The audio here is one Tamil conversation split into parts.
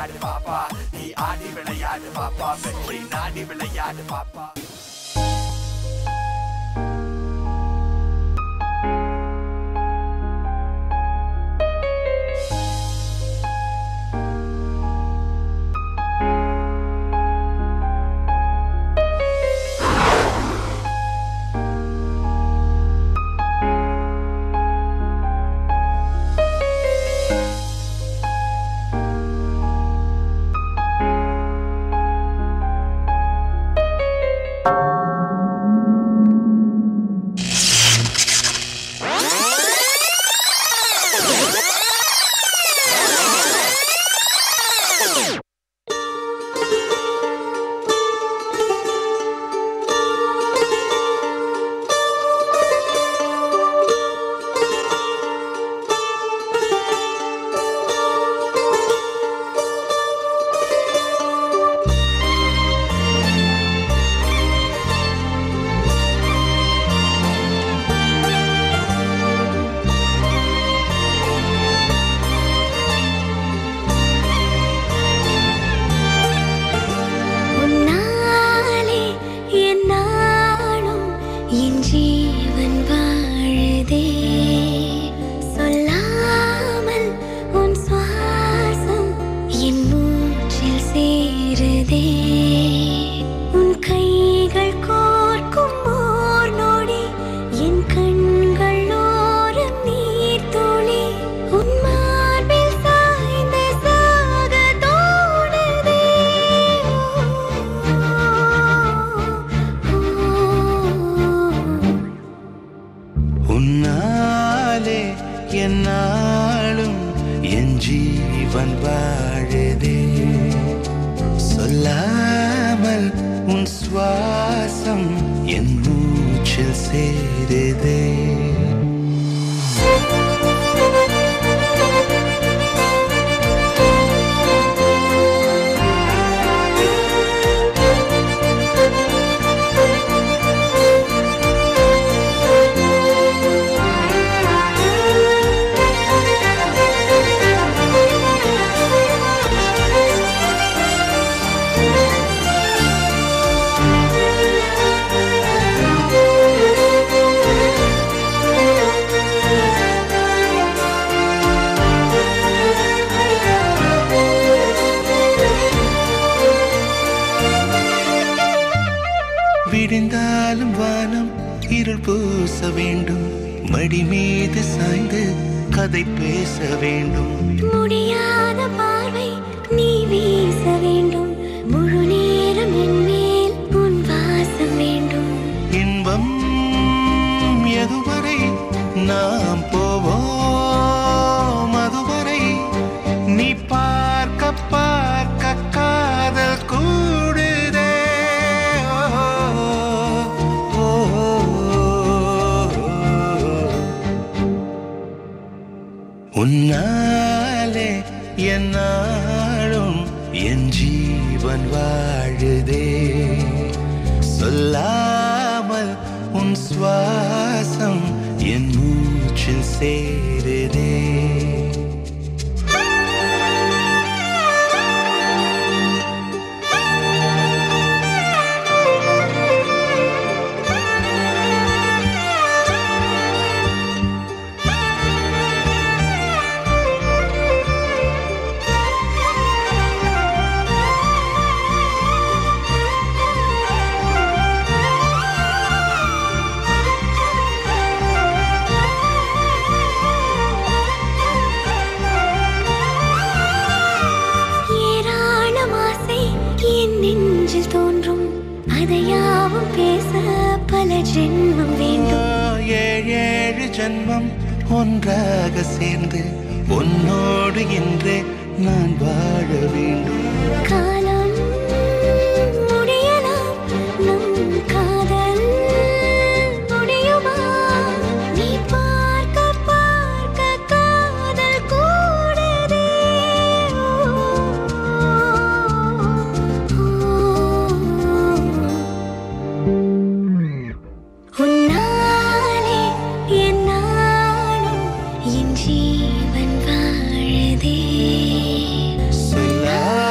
விளையாடு பாப்பா நீ ஆடி விளையாடு பாப்பா வெற்றி நாடி விளையாடு பாப்பா உன்னாலே என் நாளும் என் ஜீவன் வாழுதே சொல்லாமல் உன் சுவாசம் என் மூச்சில் சேருதே உன் கைகள் கோர்க்கும் ஓர் நொடி என் கண்கள் ஓரம் நீர் துளி உன் மார்பில் சாய்ந்து சாக தோணுதே உன்னாலே என்னாலும் என் ஜீவன் வாழுதே சொல்லாமல் உன் சுவாசம் என் மூச்சில் சேருதே விடிந்தாலும் வானம் இருள் பூச வேண்டும் மடி மீது சாய்ந்து கதை பேச வேண்டும் முடியாத பார்வை நீ வீச வேண்டும் முழு நேரம் என் மேல் உன் வாசம் வேண்டும் இன்பம் எதுவரை நாம் போவோம் அதுவரை நீ பார்க்க பார்க்க காதல் கூடுதே ஓ, ஓ, ஓ. உன்னாலே என்னாலும் என் ஜீவன் வாழுதே சொல்லாமல் உன் சுவாசம் என் மூச்சில் சேருதே ஏராளம் ஆசை என் நெஞ்சில் தோன்றும் அதையாவும் பேச பல ஜென்மம் வேண்டும் ஏழு ஏழு ஜன்மம் ஒன்றாக சேர்ந்து உன்னோடு இன்றே நான் வாழ வேண்டும் காலம் முடியலாம் நம் காதல் முடியுமா நீ பார்க்க பார்க்க காதல் கூடுதே உன்னாலே என் நாளும் என் ஜீவன் வாழுதே சொல்லாமல்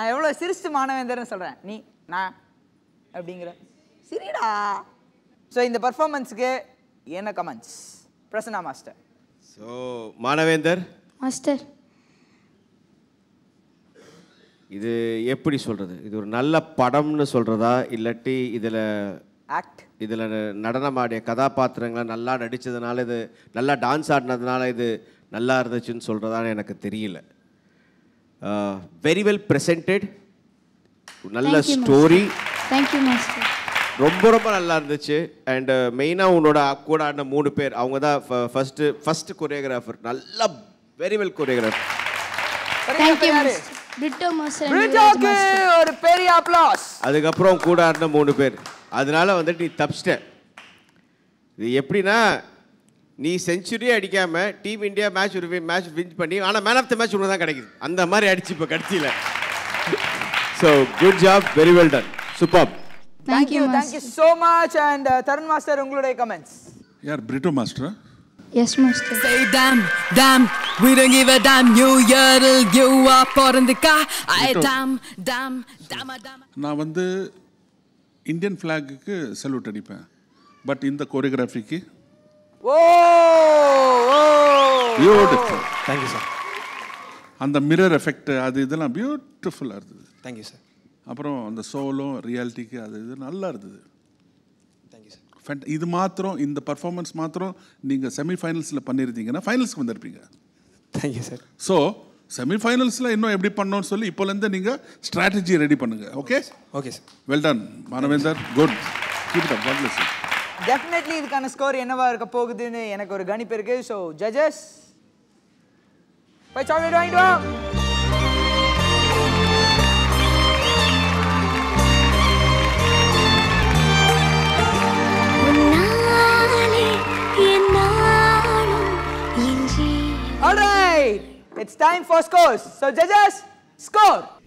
நான் எவ்வளோ சிரிச்சு மாணவேந்தர்னு சொல்கிறேன் நீ நான் அப்படிங்கிற சரிடா ஸோ இந்த பர்ஃபார்மன்ஸுக்கு என்ன comments Prasanna master so Manavendar master இது எப்படி சொல்கிறது இது ஒரு நல்ல படம்னு சொல்கிறதா இல்லாட்டி இதில் ஆக்ட் இதில் நடனமாடிய கதாபாத்திரங்களை நல்லா நடித்ததுனால இது நல்லா டான்ஸ் ஆடினதுனால இது நல்லா இருந்துச்சுன்னு சொல்கிறதான்னு எனக்கு தெரியல வெரி வெல் ப்ரெசென்டட் நல்ல ஸ்டோரி தேங்க்யூ மாஸ்டர் ரொம்ப ரொம்ப நல்லா இருந்துச்சு அண்ட் மெயினாக உன்னோட கூட ஆடின மூணு பேர் அவங்க தான் ஃபஸ்ட்டு ஃபஸ்ட்டு கொரியோகிராஃபர் நல்லா very well choreographer thank you master Brito master பிரிட்டோக்கு ஒரு பெரிய அப்ளாஸ் அதுக்கப்புறம் கூட ஆடின மூணு பேர் அதனால வந்துட்டு நீ தப்பிச்சிட்ட இது எப்படின்னா நீ செஞ்சுரியே அடிக்காம டீம் இந்தியா மேட்ச் ஒரு மேட்ச் வின் பண்ணி ஆனால் மேன் ஆஃப் த மேட்ச் ஒன்று தான் கிடைக்குது அந்த மாதிரி அடிச்சு இப்போ கடைசியில் so good job very well done super thank you thank you so much and Tarun master உங்களுடைய கமெண்ட்ஸ் யார் பிரிட்டோ மாஸ்டரா yes master Say damn, damn, we don't give a damn. You yell, you up on the car. I damn, damn, damn, damn. நான் வந்து இந்தியன் ஃப்ளாகுக்கு சல்யூட் அடிப்பேன் பட் இந்த கோரியோகிராஃபிக்கு ஓ ஓ பியூட்டிஃபுல் தேங்க்யூ சார் அந்த மிரர் எஃபெக்ட் அது இதெல்லாம் பியூட்டிஃபுல்லாக இருந்தது தேங்க்யூ சார் அப்புறம் அந்த சோலும் ரியாலிட்டிக்கு அது இது நல்லா இருந்தது தேங்க்யூ சார் Fant- இது மாத்திரம் இந்த பர்ஃபார்மன்ஸ் மாத்திரம் நீங்கள் செமிஃபைனல்ஸில் பண்ணியிருந்தீங்கன்னா ஃபைனல்ஸ்க்கு வந்திருப்பீங்க தேங்க்யூ சார் ஸோ செமிஃபைனல்ஸில் இன்னும் எப்படி பண்ணணும்னு சொல்லி இப்போலேருந்து நீங்கள் ஸ்ட்ராட்டஜி ரெடி பண்ணுங்க okay okay sir well done Manavendar good keep it up God bless definitely இதுக்கான ஸ்கோர் என்னவா இருக்க போகுதுன்னு எனக்கு ஒரு கணிப்பு இருக்கு ஸோ ஜட்ஜஸ் போய் சாக்லேட் வாங்கிட்டு வா உன்னாலே என்னாலும் என் ஜீவன் All right, it's time for scores. So judges, score.